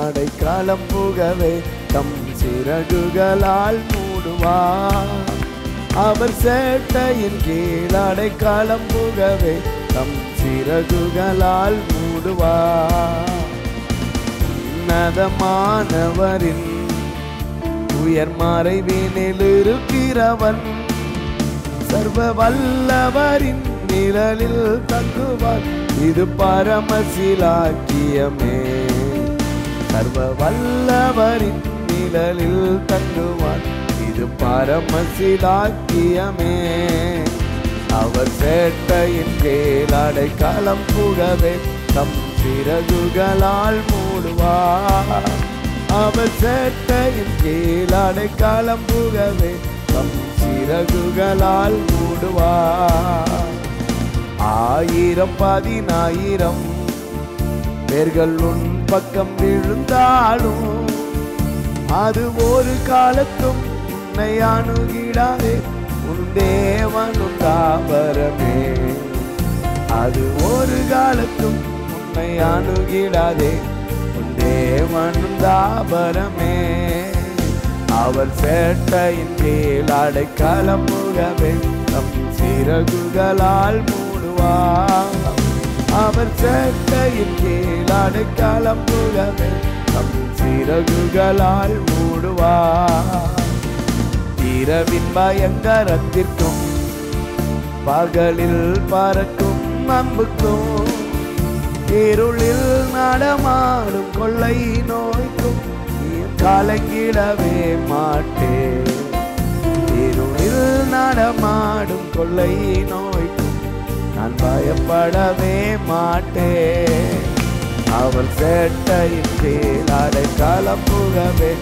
அடைக்காலம் புகவே தம் சிறகுகளால் மூடுவார் அவர் சேட்டையின் கீழ் அடைக்காலம் புகவே தம் சிறகுகளால் மூடுவார் உன்னதமானவரின் உயர் மறைவினில் இருக்கிறவன் சர்வ வல்லவரின் நிழலில் தங்குவார் இது பரமசிலாக்கியமே சர்வ வல்லவரின் நிழலில் தங்குவார் இது பரமசிலாக்கியமே அவர் சேட்டையின் கீழ் அடைக்காலம் புகவே தம் சிறகுகளால் மூடுவார் அவர் சேட்டையின் கீழ் அடைக்காலம் புகவே தம் சிறகுகளால் மூடுவார் ஆயிரம் பதினாயிரம் பேர்கள் உன் பக்கம் விழுந்தாலும் அது ஒரு காலத்தும் உன்னை அணுகிடாதே உன் தேவனும் தாபரமே அது ஒரு காலத்தும் உன்னை அணுகிடாதே உன் தேவனும் தாபரமே அவர் சேட்டையின் கீழ் அடைக்கலம் முகவே தம் சிறகுகளால் மூடுவார் அவர் சேட்டையின் கீழ் அடைக்கலம் புகவே தம் சிறகுகளால் மூடுவார் இரவின் பயங்கரத்திற்கும் பகலில் பறக்கும் அம்புக்கும் இருளில் நடமாடும் கொள்ளை நோய்க்கும் நீ கலங்கிடவே மாட்டேன் இருளில் நடமாடும் கொள்ளை நோய்க்கும் நான் பயப்படவே மாட்டேன் அவர் சேட்டையின் கீழ் அடைக்காலம் புகவே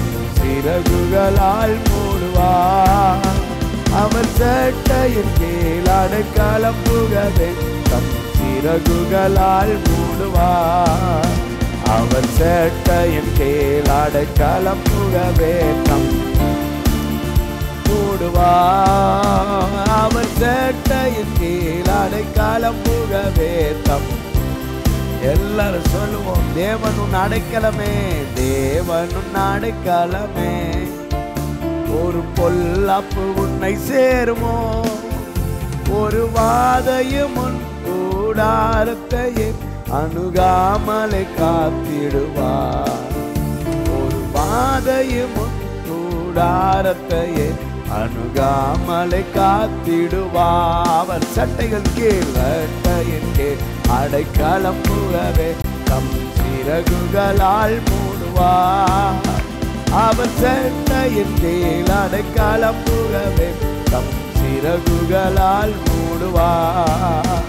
சிறகுகளால் மூடுவார் அவர் சேட்டையின் கீழ் அடைக்காலம் புகவே தம் சிறகுகளால் மூடுவார் அவர் சேட்டையின் கீழ் அடைக்காலம் புகவே தம் மூடுவார் அவர் சேட்டையின் கீழ் அடைக்காலம் புகவே தம் எல்லாரும் சொல்லுவோம் தேவனுன் அடைக்கலமே தேவனுன் அடைக்கலமே ஒரு பொல்லாப்பு உன்னை சேருமோ ஒரு வாதையும் உன் கூடாரத்தையே அணுகாமலை காத்திடுவார் ஒரு வாதையும் உன் கூடாரத்தையே அணுகாமலை காத்திடுவார் அவர் சட்டைகள் கீழ் சட்டையின் கீழ் அடைக்கலம் புகவே தம் சிறகுகளால் மூடுவார் அவர் சட்டையின் கீழ் அடைக்கலம் புகவே தம் சிறகுகளால் மூடுவார்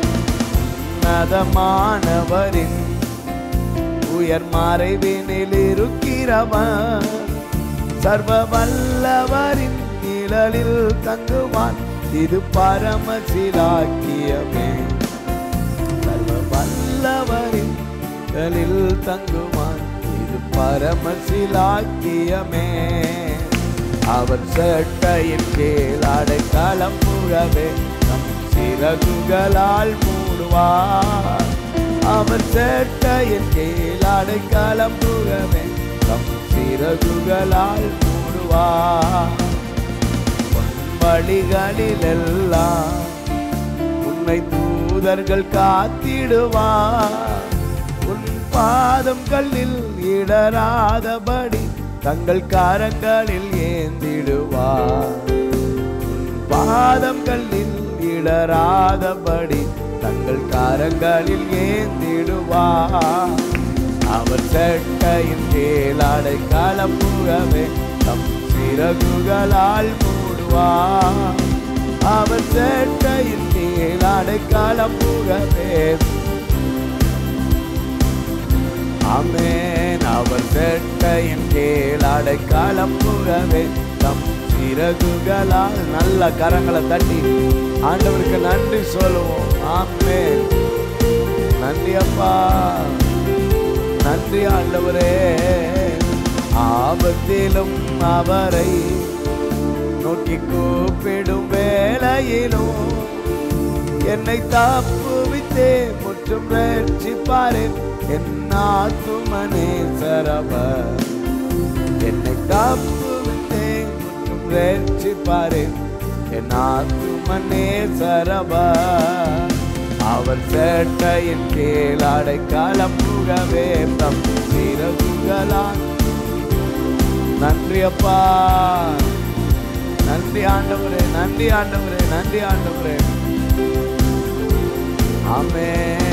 உன்னதமானவரின் உயர் மறைவினில் இருக்கிறவன் சர்வ வல்லவரின் நிழலில் தங்குவான் இது பரமசிலாக்கியமே சர்வ வல்லவரின் நிழலில் தங்குவான் இது பரமசிலாக்கியமே அவர் சேட்டையின் கீழ் அடைக்கலம் புகவே நம் சிறகுகளால் மூடுவார் அவர் சேட்டையின் கீழ் அடைக்கலம் புகவே நம் சிறகுகளால் மூடுவார் வழிகளிலெல்லாம் உன்னை தூதர்கள் காத்திடுவார் உன் பாதம் கல்லில் இடராதபடி தங்கள் கரங்களில் ஏந்திடுவார் உன் பாதம் கல்லில் இடராதபடி தங்கள் கரங்களில் ஏந்திடுவார் அவர் சட்டையின் கீழடை கலப்புகவே தம் சிறகுகளால் மூடுவார் அவர் சட்டையின் கீழடை கலப்புகவே ஆமென் அவர் செட்டையின் கீழ் அடைக்காலம் புகவே தம் சிறகுகளால் நல்ல கரங்களை தட்டி ஆண்டவருக்கு நன்றி சொல்லுவோம் ஆமென் நன்றி அப்பா நன்றி ஆண்டவரே ஆபத்திலும் அவரை நோக்கி கூப்பிடும் வேளையிலும் என்னை தப்புவித்தே முற்றும் ரட்சிப்பாரே என் ஆத்துமனேசரே நல்லவர் என்னை காப்புவித்தேன் மற்றும் ரட்சிப்பாரே என் ஆத்துமனே சரபா அவர் சேட்டையின் கீழ் அடைக்காலம் புகவே தம் சிறகுகளால் நன்றி அப்பா நன்றி ஆண்டவரே நன்றி ஆண்டவரே நன்றி ஆண்டவரே ஆமே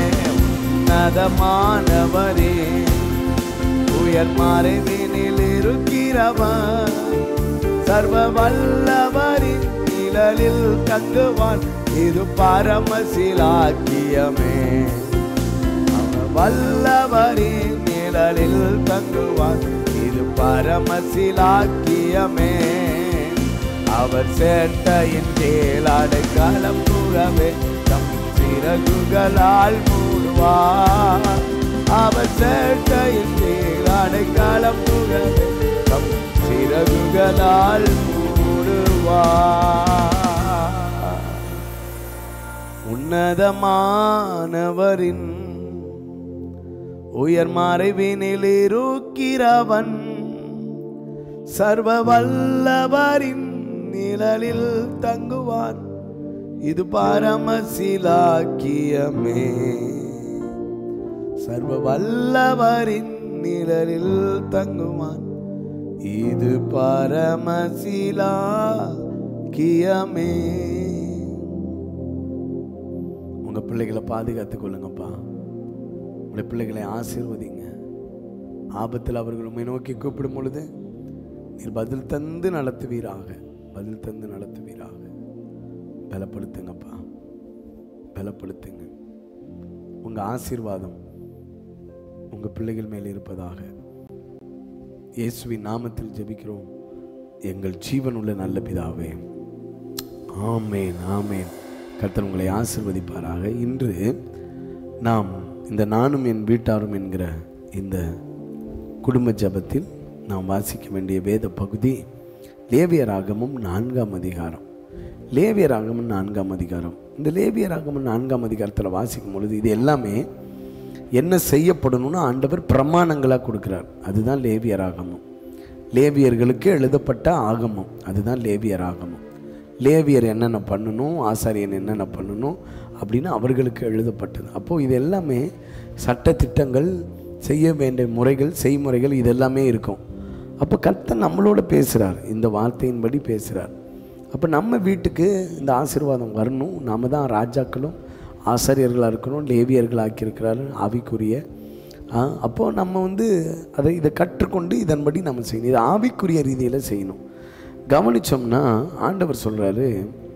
உன்னதமானவரே உயர் மறைவினில் இருக்கிறவர் சர்வ வல்லவரின் நிழலில் தங்குவான் இது பரமசிலாக்கியமே அவர் வல்லவரின் நிழலில் தங்குவான் இது பரமசிலாக்கியமே அவர் சேட்டையின் கீழாடை கலப்புகவே தம் சிறகுகளால் மூடுவார் அவர் சேட்டையின் கீழாடை கலப்புகவே தம் சிறகுகளால் மூடுவார் உன்னதமானவரின் உயர் மறைவினில் இருக்கிறவன் சர்வ வல்லவரின் நிழலில் தங்குவான் இது பரமசிலாக்கியமே சர்வ வல்லவரின் நிழலில் தங்குவான் இது பரமசிலாக்கியமே உங்க பிள்ளைகளை பாதுகாத்துக் கொள்ளுங்கப்பா உங்களுடைய பிள்ளைகளை ஆசீர்வதிங்க ஆபத்தில் அவர்கள் உண்மை நோக்கி கூப்பிடும் பொழுது நீர் பதில் தந்து நடத்துவீராக பதில் தந்து நடத்துவீராக பலப்படுத்துங்கப்பா பலப்படுத்துங்க உங்க ஆசீர்வாதம் உங்க பிள்ளைகள் மேல் இருப்பதாக இயேசுவின் நாமத்தில் ஜெபிக்கிறோம் எங்கள் ஜீவனுள்ள நல்ல பிதாவே ஆமேன் ஆமேன் கர்த்தர் உங்களை ஆசிர்வதிப்பாராக இன்று நாம் இந்த நானும் என் வீட்டாரும் என்கிற இந்த குடும்ப ஜபத்தில் நாம் வாசிக்க வேண்டிய வேத பகுதி லேவியராகமும் நான்காம் அதிகாரம் லேவியராகமும் நான்காம் அதிகாரம் இந்த லேவியராகமும் நான்காம் அதிகாரத்தில் வாசிக்கும் பொழுது இது எல்லாமே என்ன செய்யப்படணும்னு ஆண்டவர் பிரமாணங்களாக கொடுக்குறார் அதுதான் லேவியராகமம் லேவியர்களுக்கு எழுதப்பட்ட ஆகமம் அதுதான் லேவியர் ஆகமம் லேவியர் என்னென்ன பண்ணணும் ஆசாரியன் என்னென்ன பண்ணணும் அப்படின்னு அவர்களுக்கு எழுதப்பட்டது அப்போது இது எல்லாமே சட்ட திட்டங்கள் செய்ய வேண்டிய முறைகள் செய்முறைகள் இது எல்லாமே இருக்கும் அப்போ கர்த்தர் நம்மளோட பேசுகிறார் இந்த வார்த்தையின்படி பேசுகிறார் அப்போ நம்ம வீட்டுக்கு இந்த ஆசீர்வாதம் வரணும் நாம தான் ராஜாக்களும் ஆசாரியர்களாக இருக்கணும் லேவியர்கள் ஆக்கியிருக்கிறார் ஆவிக்குரிய ஆ, அப்போ நம்ம வந்து அதை இதை கற்றுக்கொண்டு இதன்படி நம்ம செய்யணும் இது ஆவிக்குரிய ரீதியில் செய்யணும் கவனிச்சோம்னா ஆண்டவர் சொல்கிறாரு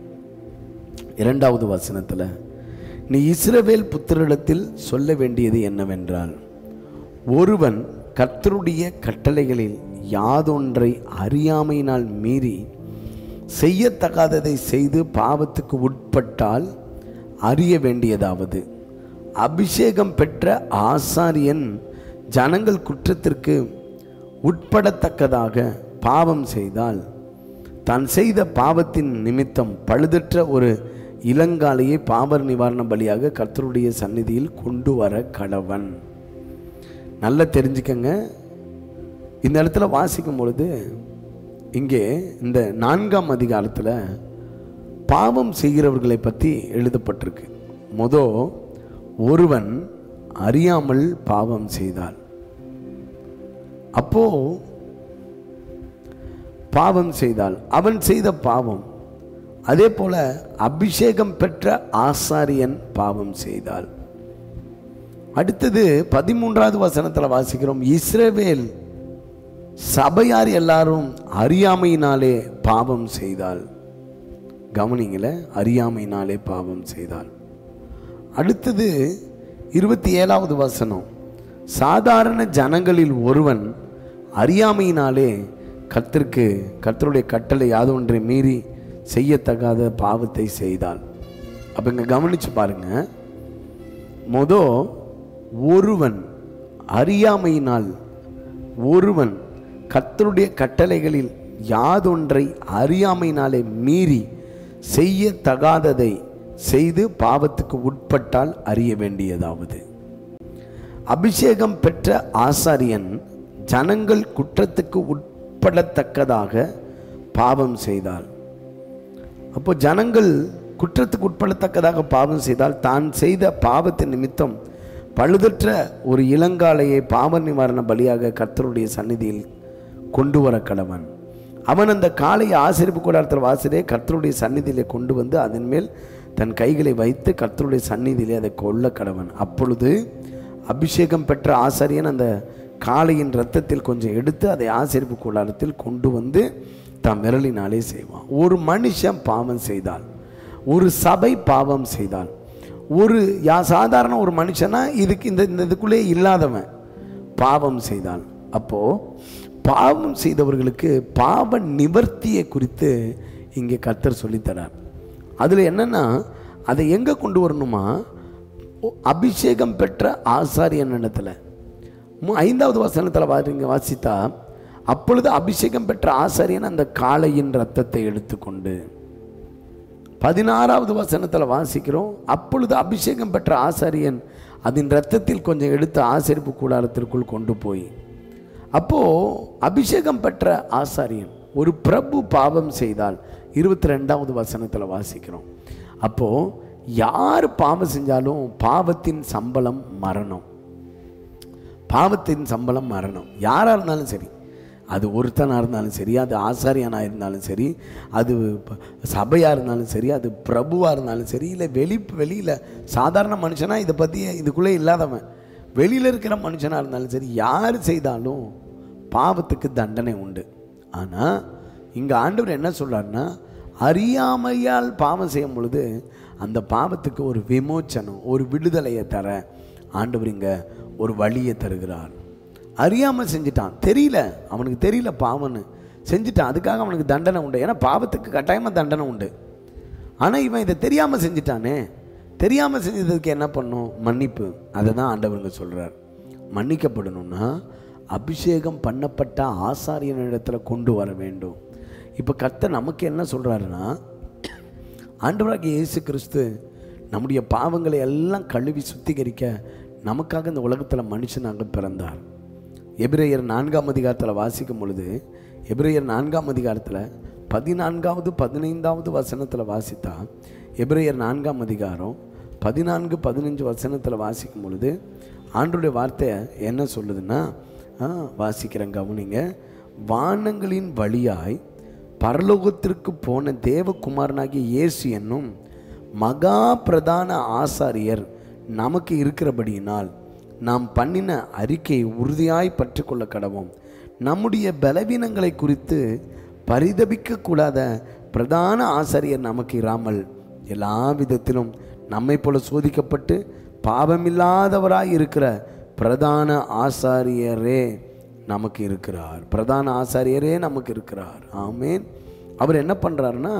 இரண்டாவது வசனத்தில் நீ இஸ்ரவேல் புத்திரிடத்தில் சொல்ல வேண்டியது என்னவென்றால் ஒருவன் கர்த்தருடைய கட்டளைகளில் யாதொன்றை அறியாமையினால் மீறி செய்யத்தகாததை செய்து பாவத்துக்கு உட்பட்டால் அறிய வேண்டியதாவது அபிஷேகம் பெற்ற ஆசாரியன் ஜனங்கள் குற்றத்திற்கு உட்படத்தக்கதாக பாவம் செய்தால் தான் செய்த பாவத்தின் நிமித்தம் பழுதற்ற ஒரு இளங்காலையை பாவர் நிவாரண பலியாக கர்த்தருடைய சந்நிதியில் கொண்டு வர கடவன் நல்லா தெரிஞ்சுக்கங்க இந்த இடத்துல வாசிக்கும் பொழுது இங்கே இந்த நான்காம் அதிகாரத்தில் பாவம் செய்கிறவர்களை பற்றி எழுதப்பட்டிருக்கு மொதோ ஒருவன் அறியாமல் பாவம் செய்தால் அப்போ பாவம் செய்தால் அவன் செய்த பாவம் அதே போல அபிஷேகம் பெற்ற ஆசாரியன் பாவம் செய்தால் அடுத்தது பதிமூன்றாவது வசனத்தில் வாசிக்கிறோம் இஸ்ரவேல் சபையார் எல்லாரும் அறியாமையினாலே பாவம் செய்தால் கவனிங்கள அறியாமையினாலே பாவம் செய்தால் அடுத்தது இருபத்தி ஏழாவது வசனம் சாதாரண ஜனங்களில் ஒருவன் அறியாமையினாலே கர்த்தருக்கு கர்த்தருடைய கட்டளை யாது ஒன்றை மீறி செய்யத்தகாத பாவத்தை செய்தால் அப்போ இங்கே கவனிச்சு பாருங்க மொதோ ஒருவன் அறியாமையினால் ஒருவன் கர்த்தருடைய கட்டளைகளில் யாதொன்றை அறியாமையினாலே மீறி செய்யத்தகாததை செய்து பாவத்துக்கு உட்பட்டால் அறிய வேண்டியதாவது அபிஷேகம் பெற்ற ஆசாரியன் ஜனங்கள் குற்றத்துக்கு உட்படத்தக்கதாக பாவம் செய்தால் அப்போ ஜனங்கள் குற்றத்துக்கு உட்படத்தக்கதாக பாவம் செய்தால் தான் செய்த பாவத்தின் நிமித்தம் பழுதற்ற ஒரு இளங்காலையை பாவ நிவாரண பலியாக கர்த்தருடைய சந்நிதியில் கொண்டு வர கடவன் அவன் அந்த காளையை ஆசிரிப்பு கூடாரத்தில் வாசலே கர்த்தருடைய சந்நிதியிலே கொண்டு வந்து அதன் மேல் தன் கைகளை வைத்து கர்த்தருடைய சந்நிதியிலே அதை கொல்ல கடவன் அப்பொழுது அபிஷேகம் பெற்ற ஆசாரியன் அந்த காளையின் இரத்தத்தில் கொஞ்சம் எடுத்து அதை ஆசிரிப்பு கூடாரத்தில் கொண்டு வந்து தம் விரலினாலே செய்வான் ஒரு மனுஷன் பாவம் செய்தால் ஒரு சபை பாவம் செய்தால் ஒரு யா சாதாரண ஒரு மனுஷனா இதுக்கு இந்த இந்த இதுக்குள்ளே இல்லாதவன் பாவம் செய்தால் அப்போ பாவம் செய்தவர்களுக்கு பாவ நிவர்த்தியை குறித்து இங்கே கர்த்தர் சொல்லித்தரார் அதில் என்னன்னா அதை எங்கே கொண்டு வரணுமா ஓ, அபிஷேகம் பெற்ற ஆசாரியன் இடத்துல மு- ஐந்தாவது வசனத்தில் வாருங்க வாசித்தா அப்பொழுது அபிஷேகம் பெற்ற ஆசாரியன் அந்த காளையின் ரத்தத்தை எடுத்துக்கொண்டு பதினாறாவது வசனத்தில் வாசிக்கிறோம் அப்பொழுது அபிஷேகம் பெற்ற ஆசாரியன் அதன் ரத்தத்தில் கொஞ்சம் எடுத்து ஆசரிப்பு கூடாரத்திற்குள் கொண்டு போய் அப்போ அபிஷேகம் பெற்ற ஆசாரியன் ஒரு பிரபு பாவம் செய்தால் இருபத்தி ரெண்டாவது வசனத்தில் வாசிக்கிறோம் அப்போ யார் பாவம் செஞ்சாலும் பாவத்தின் சம்பளம் மரணம் பாவத்தின் சம்பளம் மரணம் யாராக இருந்தாலும் சரி அது ஒருத்தனாக இருந்தாலும் சரி அது ஆசாரியனாக இருந்தாலும் சரி அது ப- சபையாக இருந்தாலும் சரி அது பிரபுவாக இருந்தாலும் சரி இல்லை வெளி வெளியில் சாதாரண மனுஷனாக இதை பற்றி இதுக்குள்ளே இல்லாதவன் வெளியில் இருக்கிற மனுஷனாக இருந்தாலும் சரி யார் செய்தாலும் பாவத்துக்கு தண்டனை உண்டு ஆனால் இங்கே ஆண்டவர் என்ன சொல்றாருன்னா அறியாமையால் பாவம் செய்யும் பொழுது அந்த பாவத்துக்கு ஒரு விமோச்சனம் ஒரு விடுதலையை தர ஆண்டவர் இங்கே ஒரு வழியை தருகிறார் அறியாமல் செஞ்சிட்டான் தெரியல அவனுக்கு தெரியல பாவம்னு செஞ்சிட்டான் அதுக்காக அவனுக்கு தண்டனை உண்டு ஏன்னா பாவத்துக்கு கட்டாயமாக தண்டனை உண்டு ஆனால் இவன் இதை தெரியாமல் செஞ்சிட்டானே தெரியாமல் செஞ்சதுக்கு என்ன பண்ணும் மன்னிப்பு அதை தான் ஆண்டவருங்க சொல்கிறார் மன்னிக்கப்படணும்னா அபிஷேகம் பண்ணப்பட்ட ஆசாரியனிடத்துல கொண்டு வர வேண்டும் இப்போ கர்த்தர் நமக்கு என்ன சொல்கிறாருன்னா ஆண்டவராகிய இயேசு கிறிஸ்து நம்முடைய பாவங்களை எல்லாம் கழுவி சுத்திகரிக்க நமக்காக இந்த உலகத்தில் மனுஷனாக பிறந்தார் எபிரேயர் நான்காம் அதிகாரத்தில் வாசிக்கும் பொழுது எபிரேயர் நான்காம் அதிகாரத்தில் பதினான்காவது பதினைந்தாவது வசனத்தில் வாசித்தா எபிரேயர் நான்காம் அதிகாரம் பதினான்கு பதினஞ்சு வசனத்தில் வாசிக்கும் பொழுது ஆண்டுடைய வார்த்தை என்ன சொல்லுதுன்னா ஆ, வாசிக்கிறேன் கவனிங்க வானங்களின் வழியாய் பரலோகத்திற்கு போன தேவகுமாரனாகிய இயேசு என்னும் மகா பிரதான ஆசாரியர் நமக்கு இருக்கிறபடியினால் நாம் பண்ணின அறிக்கையை உறுதியாய் பற்றிக்கொள்ள கடவோம் நம்முடைய பலவீனங்களை குறித்து பரிதபிக்கக்கூடாத பிரதான ஆசாரியர் நமக்கு இராமல் எல்லா விதத்திலும் நம்மை போல சோதிக்கப்பட்டு பாவமில்லாதவராய் இருக்கிற பிரதான ஆசாரியரே நமக்கு இருக்கிறார் பிரதான ஆசாரியரே நமக்கு இருக்கிறார் ஆமேன் அவர் என்ன பண்ணுறாருன்னா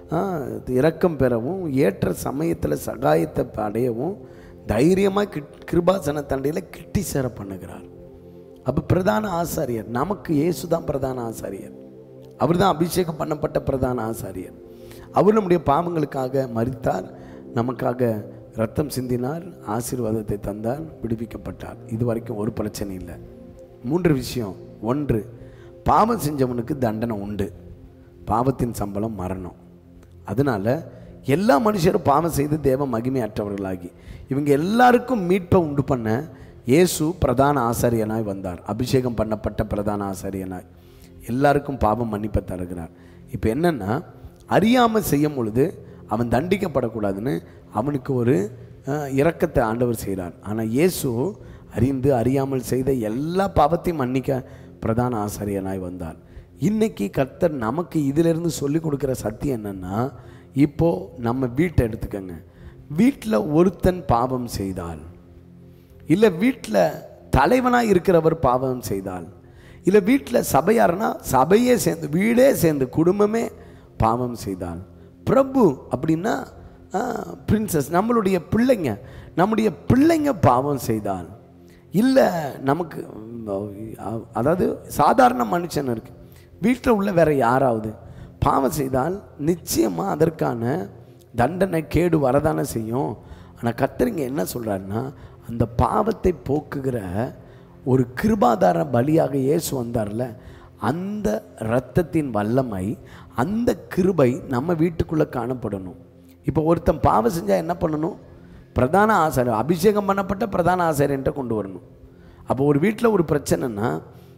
இரக்கம் பெறவும் ஏற்ற சமயத்தில் சகாயத்தை அடையவும் தைரியமாக கிட் கிருபாசன தண்டையில் கிட்டி சேர பண்ணுகிறார் அப்போ பிரதான ஆசாரியர் நமக்கு இயேசு தான் பிரதான ஆசாரியர் அவர் தான் அபிஷேகம் பண்ணப்பட்ட பிரதான ஆசாரியர் அவர் நம்முடைய பாவங்களுக்காக மரித்தார் நமக்காக ரத்தம் சிந்தினார் ஆசீர்வாதத்தை தந்தார் விடுவிக்கப்பட்டார் இது வரைக்கும் ஒரு பிரச்சனை இல்லை மூன்று விஷயம் ஒன்று பாவம் செஞ்சவனுக்கு தண்டனை உண்டு பாவத்தின் சம்பளம் மரணம் அதனால எல்லா மனுஷரும் பாவம் செய்து தேவ மகிமையற்றவர்களாகி இவங்க எல்லாருக்கும் மீட்பை உண்டு பண்ண இயேசு பிரதான ஆசாரியனாய் வந்தார் அபிஷேகம் பண்ணப்பட்ட பிரதான ஆசாரியனாய் எல்லாருக்கும் பாவம் மன்னிப்பை தருகிறார் இப்போ என்னன்னா அறியாமல் செய்யும் பொழுது அவன் தண்டிக்கப்படக்கூடாதுன்னு அவனுக்கு ஒரு அஹ், இரக்கத்தை ஆண்டவர் செய்கிறார் ஆனால் இயேசு அறிந்து அறியாமல் செய்த எல்லா பாவத்தையும் மன்னிக்க பிரதான ஆசாரியனாய் வந்தார் இன்னைக்கு கர்த்தர் நமக்கு இதிலிருந்து சொல்லி கொடுக்குற சத்தியம் என்னன்னா இப்போ நம்ம வீட்டை எடுத்துக்கோங்க வீட்டில் ஒருத்தன் பாவம் செய்தால் இல்லை வீட்டில் தலைவனாக இருக்கிறவர் பாவம் செய்தால் இல்லை வீட்டில் சபையார்னா சபையே சேர்ந்து வீடே சேர்ந்து குடும்பமே பாவம் செய்தால் பிரபு அப்படின்னா பிரின்சஸ் நம்மளுடைய பிள்ளைங்க நம்முடைய பிள்ளைங்க பாவம் செய்தால் இல்லை நமக்கு ம், அதாவது சாதாரண மனுஷன் இருக்கு வீட்டில் உள்ள வேற யாராவது பாவம் செய்தால் நிச்சயமாக அதற்கான தண்டனை கேடு வரதானே செய்யும் ஆனால் கத்தரிங்க என்ன சொல்கிறாருன்னா அந்த பாவத்தை போக்குகிற ஒரு கிருபாதார பலியாக இயேசு வந்தார்ல அந்த இரத்தத்தின் வல்லமை அந்த கிருபை நம்ம வீட்டுக்குள்ளே காணப்படணும் இப்போ ஒருத்தன் பாவம் செஞ்சால் என்ன பண்ணணும் பிரதான ஆசாரியர் அபிஷேகம் பண்ணப்பட்ட பிரதான ஆசாரியன்ட்ட கொண்டு வரணும் அப்போ ஒரு வீட்டில் ஒரு பிரச்சனைன்னா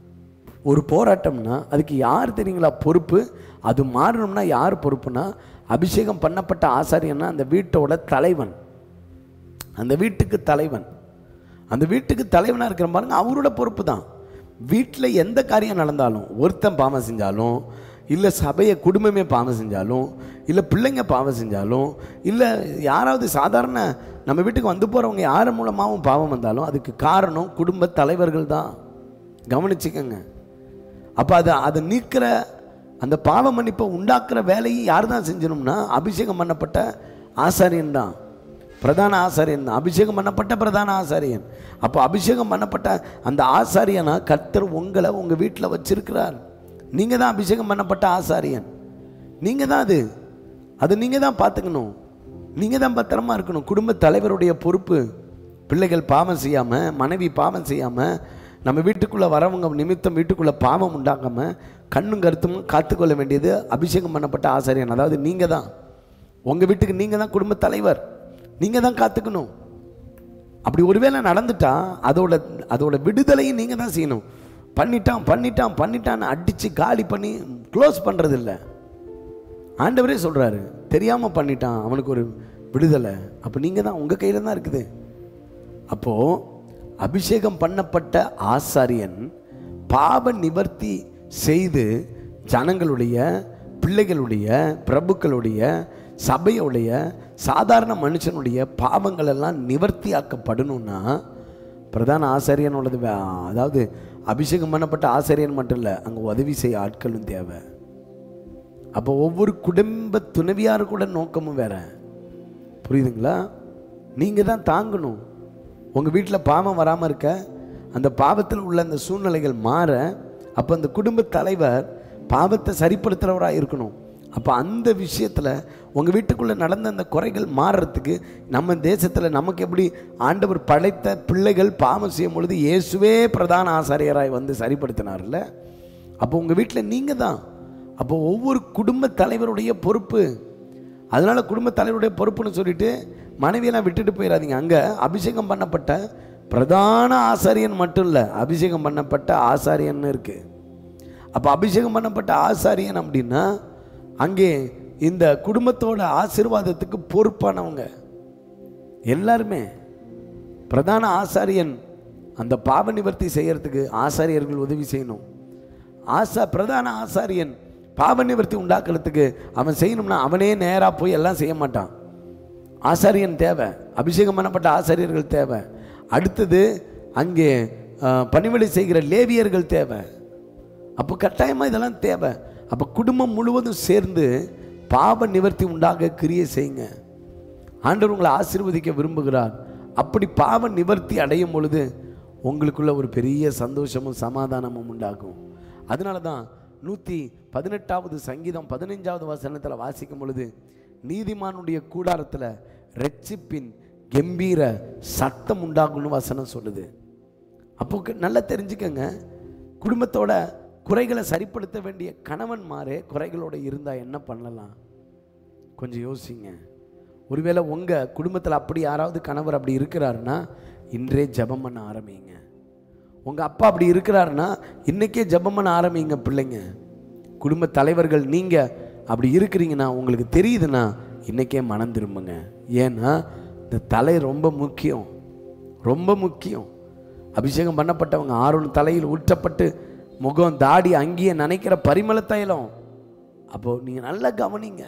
ஒரு போராட்டம்னா அதுக்கு யார் தெரியுங்களா பொறுப்பு அது மாறணும்னா யார் பொறுப்புனா அபிஷேகம் பண்ணப்பட்ட ஆசாரியன்னா அந்த வீட்டோட தலைவன் அந்த வீட்டுக்கு தலைவன் அந்த வீட்டுக்கு தலைவனாக இருக்கிற பாருங்க அவரோட பொறுப்பு தான் வீட்டில் எந்த காரியம் நடந்தாலும் ஒருத்தன் பாவம் செஞ்சாலும் இல்லை சபையை குடும்பமே பாவம் செஞ்சாலும் இல்லை பிள்ளைங்க பாவம் செஞ்சாலும் இல்லை யாராவது சாதாரண நம்ம வீட்டுக்கு வந்து போகிறவங்க யார் மூலமாகவும் பாவம் வந்தாலும் அதுக்கு காரணம் குடும்ப தலைவர்கள் தான் கவனிச்சுக்கோங்க அப்போ அதை அதை நீக்கிற அந்த பாவ மன்னிப்பை உண்டாக்குற வேலையை யார் தான் செஞ்சணும்னா அபிஷேகம் பண்ணப்பட்ட ஆசாரியன் தான் பிரதான ஆசாரியன் தான் அபிஷேகம் பண்ணப்பட்ட பிரதான ஆசாரியன் அப்போ அபிஷேகம் பண்ணப்பட்ட அந்த ஆசாரியனா கர்த்தர் உங்களை உங்கள் வீட்டில் வச்சிருக்கிறார் நீங்கள் தான் அபிஷேகம் பண்ணப்பட்ட ஆசாரியன் நீங்கள் தான் அது அது நீங்கள் தான் பார்த்துக்கணும் நீங்கள் தான் பத்திரமா இருக்கணும் குடும்ப தலைவருடைய பொறுப்பு பிள்ளைகள் பாவம் செய்யாமல் மனைவி பாவம் செய்யாமல் நம்ம வீட்டுக்குள்ளே வரவங்க நிமித்தம் வீட்டுக்குள்ளே பாவம் உண்டாக்காமல் கண்ணும் கருத்தும் காத்துக்கொள்ள வேண்டியது அபிஷேகம் பண்ணப்பட்ட ஆசாரியன் அதாவது நீங்கள் தான் உங்கள் வீட்டுக்கு நீங்கள் தான் குடும்ப தலைவர் நீங்கள் தான் காத்துக்கணும் அப்படி ஒருவேளை நடந்துட்டா அதோட அதோட விடுதலையும் நீங்கள் தான் செய்யணும் பண்ணிட்டான் பண்ணிட்டான் பண்ணிட்டான்னு அடித்து காலி பண்ணி க்ளோஸ் பண்ணுறது இல்லை ஆண்டவரே சொல்கிறாரு தெரியாமல் பண்ணிட்டான் அவனுக்கு ஒரு விடுதலை அப்போ நீங்கள் தான் உங்கள் கையில் தான் இருக்குது அப்போது அபிஷேகம் பண்ணப்பட்ட ஆசாரியன் பாவ நிவர்த்தி செய்து ஜனங்களுடைய பிள்ளைகளுடைய பிரபுக்களுடைய சபையுடைய சாதாரண மனுஷனுடைய பாவங்கள் எல்லாம் நிவர்த்தியாக்கப்படணும்னா பிரதான ஆசாரியனோடது வே- அதாவது அபிஷேகம் பண்ணப்பட்ட ஆசாரியன் மட்டும் இல்லை அங்கே உதவி செய்ய ஆட்களும் தேவை அப்போ ஒவ்வொரு குடும்ப துணைவியாரு கூட நோக்கமும் வேற புரியுதுங்களா நீங்கள் தான் தாங்கணும் உங்கள் வீட்டில் பாவம் வராமல் இருக்க அந்த பாவத்தில் உள்ள அந்த சூழ்நிலைகள் மாற அப்போ அந்த குடும்ப தலைவர் பாவத்தை சரிப்படுத்துகிறவராக இருக்கணும் அப்போ அந்த விஷயத்தில் உங்கள் வீட்டுக்குள்ளே நடந்த அந்த குறைகள் மாறுறதுக்கு நம்ம தேசத்தில் நமக்கு எப்படி ஆண்டவர் படைத்த பிள்ளைகள் பாவம் செய்யும் பொழுது இயேசுவே பிரதான ஆசாரியராய் வந்து சரிப்படுத்தினார்ல அப்போ உங்கள் வீட்டில் நீங்கள் தான் அப்போ ஒவ்வொரு குடும்ப தலைவருடைய பொறுப்பு அதனால குடும்ப தலைவருடைய பொறுப்புன்னு சொல்லிட்டு மனைவியெல்லாம் விட்டுட்டு போயிடாதீங்க அங்கே அபிஷேகம் பண்ணப்பட்ட பிரதான ஆசாரியன் மட்டும் இல்லை அபிஷேகம் பண்ணப்பட்ட ஆசாரியன்னு இருக்கு அப்போ அபிஷேகம் பண்ணப்பட்ட ஆசாரியன் அப்படின்னா அங்கே இந்த குடும்பத்தோட ஆசீர்வாதத்துக்கு பொறுப்பானவங்க எல்லாருமே பிரதான ஆசாரியன் அந்த பாவ நிவர்த்தி செய்யறதுக்கு ஆசாரியர்கள் உதவி செய்யணும் ஆசா பிரதான ஆசாரியன் பாவ நிவர்த்தி உண்டாக்குறதுக்கு அவன் செய்யணும்னா அவனே நேராக போய் எல்லாம் செய்ய மாட்டான் ஆசாரியன் தேவை அபிஷேகம் பண்ணப்பட்ட ஆசாரியர்கள் தேவை அடுத்தது அங்கே அஹ், பணிவிடை செய்கிற லேவியர்கள் தேவை அப்போ கட்டாயமாக இதெல்லாம் தேவை அப்போ குடும்பம் முழுவதும் சேர்ந்து பாவ நிவர்த்தி உண்டாக கிரியை செய்யுங்க ஆண்டவர் உங்களை ஆசீர்வதிக்க விரும்புகிறார் அப்படி பாவ நிவர்த்தி அடையும் பொழுது உங்களுக்குள்ள ஒரு பெரிய சந்தோஷமும் சமாதானமும் உண்டாகும் அதனால தான் நூற்றி பதினெட்டாவது சங்கீதம் பதினைஞ்சாவது வசனத்தில் வாசிக்கும் பொழுது நீதிமானுடைய கூடாரத்தில் ரெச்சிப்பின் கம்பீர சத்தம் உண்டாகும்னு வசனம் சொல்லுது அப்போ க- நல்லா தெரிஞ்சுக்கங்க குடும்பத்தோட குறைகளை சரிப்படுத்த வேண்டிய கணவன் மாறே குறைகளோட இருந்தால் என்ன பண்ணலாம் கொஞ்சம் யோசிங்க ஒருவேளை உங்கள் குடும்பத்தில் அப்படி யாராவது கணவர் அப்படி இருக்கிறாருன்னா இன்றே ஜெபம் பண்ண ஆரம்பிங்க உங்கள் அப்பா அப்படி இருக்கிறாருன்னா இன்றைக்கே ஜெபம் பண்ண ஆரம்பிங்க பிள்ளைங்க குடும்ப தலைவர்கள் நீங்கள் அப்படி இருக்கிறீங்கன்னா உங்களுக்கு தெரியுதுன்னா இன்றைக்கே மனம் திரும்புங்க ஏன்னா இந்த தலை ரொம்ப முக்கியம் ரொம்ப முக்கியம் அபிஷேகம் பண்ணப்பட்டவங்க ஆரோன் தலையில் ஊற்றப்பட்டு முகம் தாடி அங்கேயே நினைக்கிற பரிமள தைலம் அப்போது நீங்கள் நல்லா கவனிங்க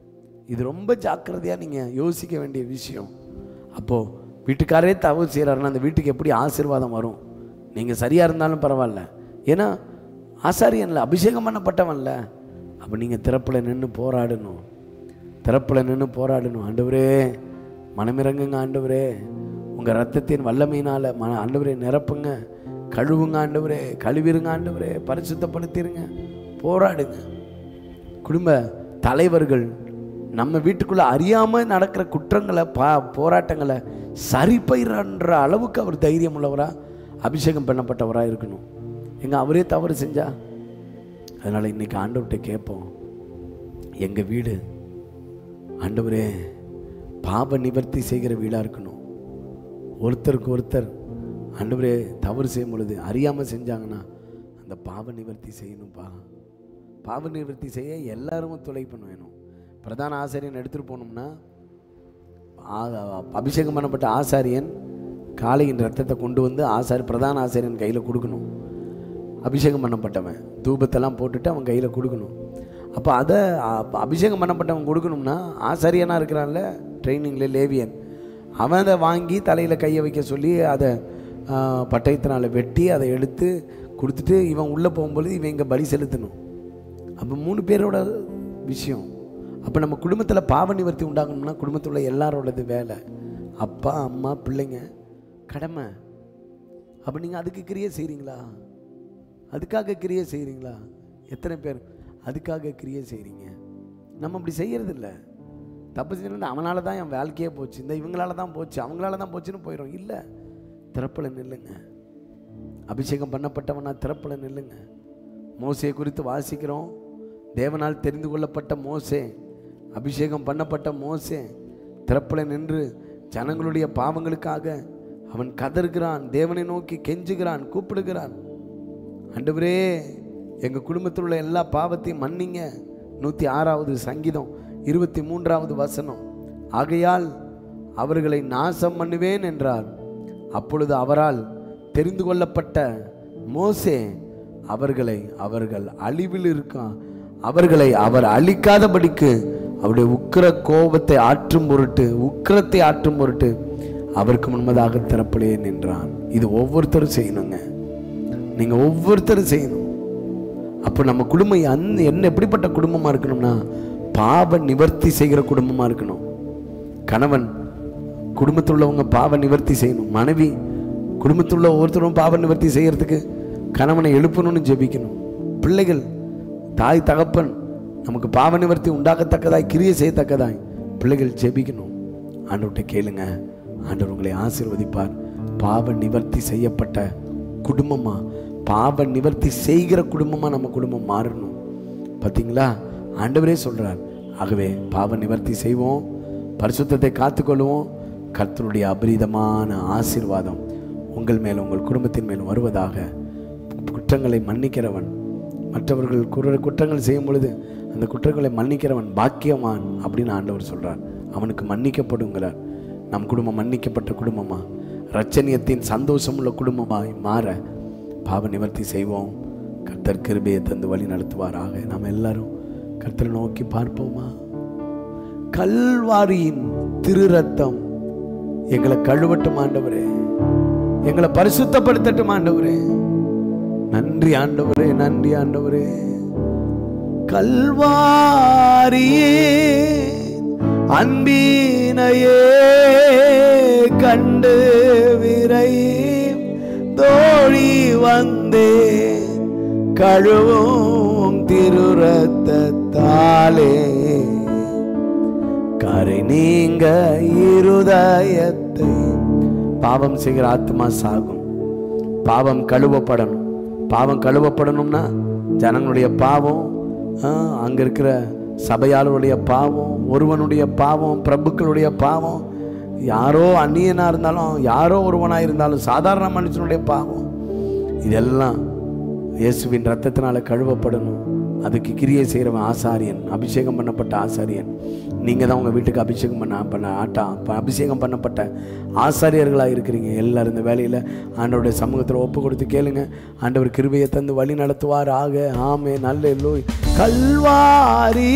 இது ரொம்ப ஜாக்கிரதையாக நீங்கள் யோசிக்க வேண்டிய விஷயம் அப்போது வீட்டுக்காரே தவறு செய்கிறாருன்னா அந்த வீட்டுக்கு எப்படி ஆசீர்வாதம் வரும் நீங்கள் சரியாக இருந்தாலும் பரவாயில்ல ஏன்னா ஆசாரியன்ல அபிஷேகம் பண்ணப்பட்டவன்ல அப்போ நீங்கள் திறப்பில் நின்று போராடணும் திறப்பில் நின்று போராடணும் ஆண்டவரே மனமிறங்குங்க ஆண்டவரே உங்கள் ரத்தத்தின் வல்லமையினால் மன ஆண்டவரே நிரப்புங்க கழுவுங்க ஆண்டவரே கழுவிருங்க ஆண்டவரே பரிசுத்தப்படுத்திருங்க போராடுங்க குடும்ப தலைவர்கள் நம்ம வீட்டுக்குள்ள அறியாம நடக்கிற குற்றங்களை பா போராட்டங்களை சரி பயிரன்ற அளவுக்கு அவர் தைரியம் உள்ளவரா அபிஷேகம் பண்ணப்பட்டவராக இருக்கணும் எங்க அவரே தவறு செஞ்சா அதனால் இன்னைக்கு ஆண்டவர்கிட்ட கேட்போம் எங்கள் வீடு ஆண்டவரே பாவ நிவர்த்தி செய்கிற வீடாக இருக்கணும் ஒருத்தருக்கு ஒருத்தர் ஆண்டவரே தவறு செய்யும் பொழுது அறியாமல் செஞ்சாங்கன்னா அந்த பாவ நிவர்த்தி செய்யணும்ப்பா பாவ நிவர்த்தி செய்ய எல்லாரும் ஒத்துழைப்பு வேணும் பிரதான ஆசாரியன் எடுத்துகிட்டு போனோம்னா ஆ- அபிஷேகம் பண்ணப்பட்ட ஆசாரியன் காளையின் ரத்தத்தை கொண்டு வந்து ஆசாரி பிரதான ஆசாரியன் கையில் கொடுக்கணும் அபிஷேகம் பண்ணப்பட்டவன் தூபத்தெல்லாம் போட்டுட்டு அவன் கையில் கொடுக்கணும் அப்போ அதை அ- அபிஷேகம் பண்ணப்பட்டவன் கொடுக்கணும்னா ஆசாரியனாக இருக்கிறான்ல ட்ரைனிங்கில் லேவியன் அவன் அதை வாங்கி தலையில் கையை வைக்க சொல்லி அதை ஆ, பட்டயத்தினால வெட்டி அதை எடுத்து கொடுத்துட்டு இவன் உள்ளே போகும்பொழுது இவன் இங்கே பலி செலுத்தணும் அப்போ மூணு பேரோட விஷயம் அப்போ நம்ம குடும்பத்தில் பாவ நிவர்த்தி உண்டாகணும்னா குடும்பத்தில் உள்ள எல்லாரோடது வேலை அப்பா அம்மா பிள்ளைங்க கடமை அப்போ நீங்கள் அதுக்கு கிரியை செய்கிறீங்களா அதுக்காக கிரியை செய்கிறீங்களா எத்தனை பேர் அதுக்காக கிரியை செய்கிறீங்க நம்ம அப்படி செய்யறது இல்ல தப்பு செஞ்சா அவனால தான் என் வாழ்க்கையே போச்சு இந்த இவங்களால தான் போச்சு அவங்களால தான் போச்சுன்னு போயிடும் இல்லை திறப்பில் நில்லுங்க அபிஷேகம் பண்ணப்பட்டவனா திறப்பில் நில்லுங்க மோசையை குறித்து வாசிக்கிறோம் தேவனால் தெரிந்து கொள்ளப்பட்ட மோசே அபிஷேகம் பண்ணப்பட்ட மோசே திறப்பில் நின்று ஜனங்களுடைய பாவங்களுக்காக அவன் கதறுகிறான் தேவனை நோக்கி கெஞ்சுகிறான் கூப்பிடுகிறான் ஆண்டவரே எங்கள் குடும்பத்தில் உள்ள எல்லா பாவத்தையும் மன்னிங்க நூற்றி ஆறாவது சங்கீதம் இருபத்தி மூன்றாவது வசனம் ஆகையால் அவர்களை நாசம் பண்ணுவேன் என்றார் அப்பொழுது அவரால் தெரிந்து கொள்ளப்பட்ட மோசே அவர்களை அவர்கள் அழிவில் இருக்கா அவர்களை அவர் அழிக்காதபடிக்கு அவருடைய உக்கிர கோபத்தை ஆற்றும் பொருட்டு உக்கிரத்தை ஆற்றும் பொருட்டு அவருக்கு முன்பதாக திறப்பிலே நின்றான் இது ஒவ்வொருத்தரும் செய்யணுங்க நீங்க ஒவ்வொருத்தரும் செய்யணும் அப்போ நம்ம குடும்பம் அந்த என்ன எப்படிப்பட்ட குடும்பமா இருக்கணும்னா பாவ நிவர்த்தி செய்கிற குடும்பமா இருக்கணும் கணவன் குடும்பத்தில் உள்ளவங்க பாவ நிவர்த்தி செய்யணும் மனைவி குடும்பத்தில் உள்ள ஒவ்வொருத்தரும் பாவ நிவர்த்தி செய்யறதுக்கு கணவனை எழுப்பணும்னு ஜெபிக்கணும் பிள்ளைகள் தாய் தகப்பன் நமக்கு பாவ நிவர்த்தி உண்டாகத்தக்கதாய் கிரியை செய்யத்தக்கதாய் பிள்ளைகள் ஜெபிக்கணும் ஆண்டவர்கிட்ட கேளுங்க ஆண்டவர் உங்களை ஆசீர்வதிப்பார் பாவ நிவர்த்தி செய்யப்பட்ட குடும்பமா பாவ நிவர்த்தி செய்கிற குடும்பமா நம்ம குடும்பம் மாறணும் பார்த்தீங்களா ஆண்டவரே சொல்றார் ஆகவே பாவ நிவர்த்தி செய்வோம் பரிசுத்தத்தை காத்துக்கொள்வோம் கர்த்தருடைய அபரீதமான ஆசீர்வாதம் உங்கள் மேல் உங்கள் குடும்பத்தின் மேல் வருவதாக குற்றங்களை மன்னிக்கிறவன் மற்றவர்கள் குற- குற்றங்கள் செய்யும் பொழுது அந்த குற்றங்களை மன்னிக்கிறவன் பாக்கியவான் அப்படின்னு ஆண்டவர் சொல்றார் அவனுக்கு மன்னிக்கப்படுங்கிறார் நம் குடும்பம் மன்னிக்கப்பட்ட குடும்பமா ரச்சனியத்தின் சந்தோஷமுள்ள குடும்பமாய் மாற பாவ நிவர்த்தி செய்வோம் கர்த்தர் கிருபையை தந்து வழி நடத்துவாராக நாம் எல்லாரும் கர்த்தரை நோக்கி பார்ப்போமா கல்வாரியின் திரு ரத்தம் எங்களை கழுவட்டும் ஆண்டவரே எங்களை பரிசுத்தப்படுத்தட்டும் ஆண்டவரே நன்றி ஆண்டவரே நன்றி ஆண்டவரே கல்வாரியே அன்பினையே கண்டு விரை தோழி வந்தே கழுவும் திருரத்தாலே கரை நீங்க இருதயத்தை பாவம் செய்கிற ஆத்மா சாகும் பாவம் கழுவப்படணும் பாவம் கழுவப்படணும்னா ஜனங்களுடைய பாவம் ஆ, அங்க இருக்கிற சபையாளருடைய பாவம் ஒருவனுடைய பாவம் பிரபுக்களுடைய பாவம் யாரோ அந்நியனா இருந்தாலும் யாரோ ஒருவனா இருந்தாலும் சாதாரண மனுஷனுடைய பாவம் இதெல்லாம் இயேசுவின் ரத்தத்தினால கழுவப்படணும் அதுக்கு கிரியை செய்கிறவன் ஆசாரியன் அபிஷேகம் பண்ணப்பட்ட ஆசாரியன் நீங்கள் தான் உங்கள் வீட்டுக்கு அபிஷேகம் பண்ண பண்ண ஆட்டா ப- அபிஷேகம் பண்ணப்பட்ட ஆசாரியர்களாக இருக்கிறீங்க எல்லாரும் இந்த வேலையில் ஆண்டவருடைய சமூகத்தில் ஒப்பு கொடுத்து கேளுங்க ஆண்டவர் கிருபையை தந்து வழி நடத்துவார் ஆக ஆமே நல்ல லோய் கல்வாரி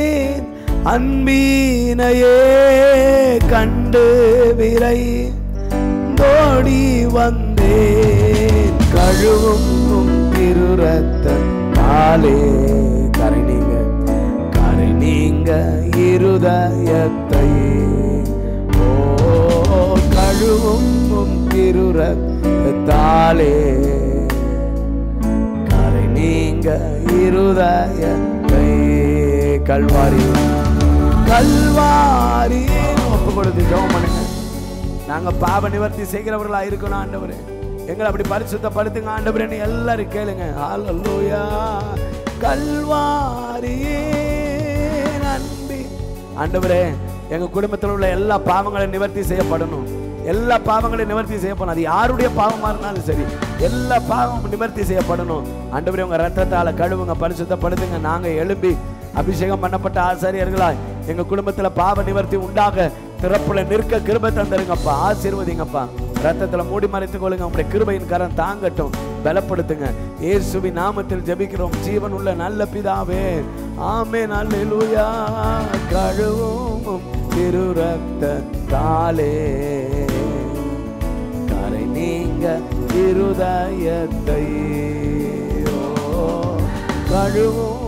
அன்பீனையே கண்டு விரை தோடி வந்தேன் கழுவும் உம் திருரத்தாலே கரை நீங்க கரை நீங்க இருதயத்தை ஓ கழுவும் உம் திருரத்தாலே கரை நீங்க இருதயத்தை கல்வாரி கல்வாரி ஒப்பு கொடுத்து ஜெபம் பண்ணுங்க நாங்க பாவ நிவர்த்தி செய்கிறவர்களா இருக்கணும் ஆண்டவரே எங்களை அப்படி பரிசுத்தப்படுத்துங்க ஆண்டவரே எல்லாரும் கேளுங்க ஹalleluya கல்வாரியே நன்றி ஆண்டவரே எங்க குடும்பத்தில் உள்ள எல்லா பாவங்களையும் நிவர்த்தி செய்யப்படணும் எல்லா பாவங்களையும் நிவர்த்தி செய்யப்படணும் அது யாருடைய பாவமா இருந்தாலும் சரி எல்லா பாவமும் நிவர்த்தி செய்யப்படணும் ஆண்டவரே உங்க ரத்தத்தால கழுவுங்க பரிசுத்தப்படுத்துங்க நாங்க எழும்பி அபிஷேகம் பண்ணப்பட்ட ஆசாரியர்களாய் எங்க குடும்பத்துல பாவ நிவர்த்தி உண்டாக திறப்புல நிற்க கிருபை தந்துருங்கப்பா ஆசீர்வதிங்கப்பா ரத்தத்துல மூடி மறைத்துக் கொள்ளுங்க உங்களுடைய கிருபையின் கரம் தாங்கட்டும் பலப்படுத்துங்க இயேசுவின் நாமத்தில் ஜெபிக்கிறோம் ஜீவன் உள்ள நல்ல பிதாவே ஆமே நல்லூயா கழுவும் திரு ரத்தத்தாலே கரை நீங்க இருதயத்தை ஓ, கழுவும்